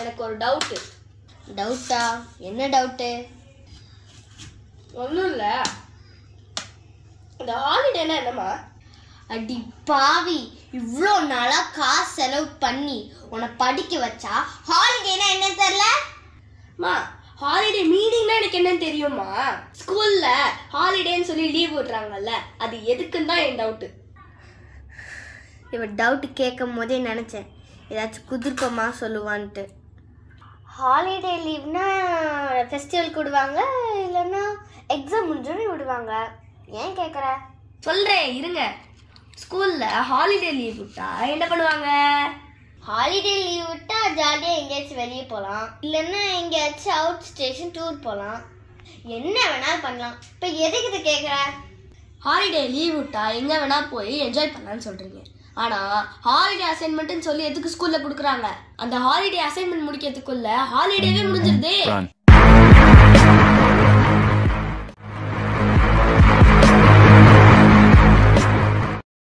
எனக்கு ஒரு டவுட்டு டவுட்டா என்ன டவுட்டு ஒன்றும் இல்லை இந்த ஹாலிடேனா என்னம்மா அடி பாவி இவ்வளோ நாளா காசு செலவு பண்ணி உன்னை படிக்க வச்சா ஹாலிடேனா என்ன தெரியல அம்மா ஹாலிடே மீனிங்னா எனக்கு என்னன்னு தெரியுமா ஸ்கூல்ல ஹாலிடேன்னு சொல்லி லீவ் விடுறாங்கல்ல அது எதுக்குன்னு தான் என் டவுட்டு இவ டவுட் கேட்கும் போதே நினச்சேன் ஏதாச்சும் குதிர்க்கமா சொல்லுவான்ட்டு ஹாலிடே லீவ்னா ஃபெஸ்டிவலுக்கு விடுவாங்க இல்லைன்னா எக்ஸாம் முடிஞ்சோடனே விடுவாங்க ஏன் கேட்குற சொல்றேன் இருங்க ஸ்கூல்ல ஹாலிடே லீவ் விட்டா என்ன பண்ணுவாங்க ஹாலிடே லீவ் விட்டா ஜாலியாக எங்கேயாச்சும் வெளியே போகலாம் இல்லைன்னா எங்கேயாச்சும் அவுட் ஸ்டேஷன் டூர் போகலாம் என்ன வேணாலும் பண்ணலாம் இப்போ எதுக்கு இதை கேட்குற ஹாலிடே லீவ் விட்டா எங்க வேணா போய் என்ஜாய் பண்ணலாம்னு சொல்றீங்க ஆனா ஹாலிடே அசைன்மெண்ட்னு சொல்லி எதுக்கு ஸ்கூல்ல கொடுக்குறாங்க அந்த ஹாலிடே அசைன்மெண்ட் முடிக்கிறதுக்குள்ள ஹாலிடேவே முடிஞ்சிருதே Run.